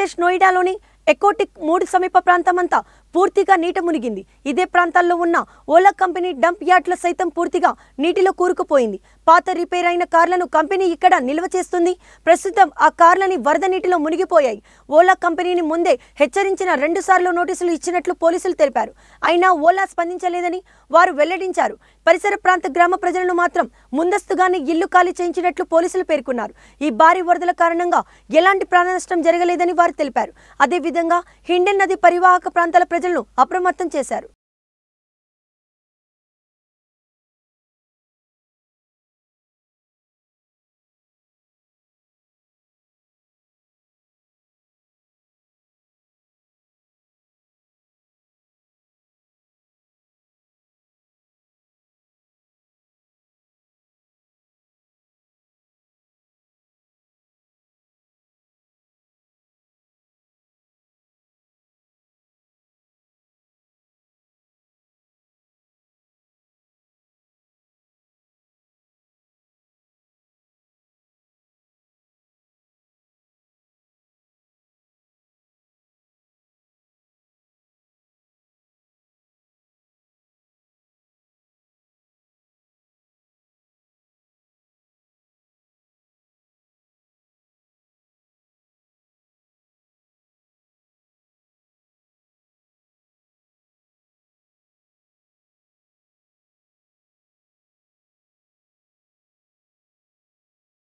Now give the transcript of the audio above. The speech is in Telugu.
ఆంధ్రప్రదేశ్ నోయిడాలోని ఎకోటిక్ మూడు సమీప ప్రాంతమంతా పూర్తిగా నీట మునిగింది ఇదే ప్రాంతాల్లో ఉన్న ఓలా కంపెనీ డంప్ యార్డ్ల సైతం పూర్తిగా నీటిలో కూరుకుపోయింది పాత రిపేర్ అయిన కార్లను కంపెనీ ఇక్కడ నిల్వ చేస్తుంది ప్రస్తుతం ఆ కార్లని వరద నీటిలో మునిగిపోయాయి ఓలా కంపెనీని ముందే హెచ్చరించిన రెండు సార్లు నోటీసులు ఇచ్చినట్లు పోలీసులు తెలిపారు అయినా ఓలా స్పందించలేదని వారు వెల్లడించారు పరిసర ప్రాంత గ్రామ ప్రజలను మాత్రం ముందస్తుగానే ఇల్లు ఖాళీ చేయించినట్లు పోలీసులు పేర్కొన్నారు ఈ భారీ వరదల కారణంగా ఎలాంటి ప్రాణ నష్టం జరగలేదని వారు తెలిపారు అదేవిధంగా హిండెన్ నది పరివాహక ప్రాంతాల ప్రజలను అప్రమత్తం చేశారు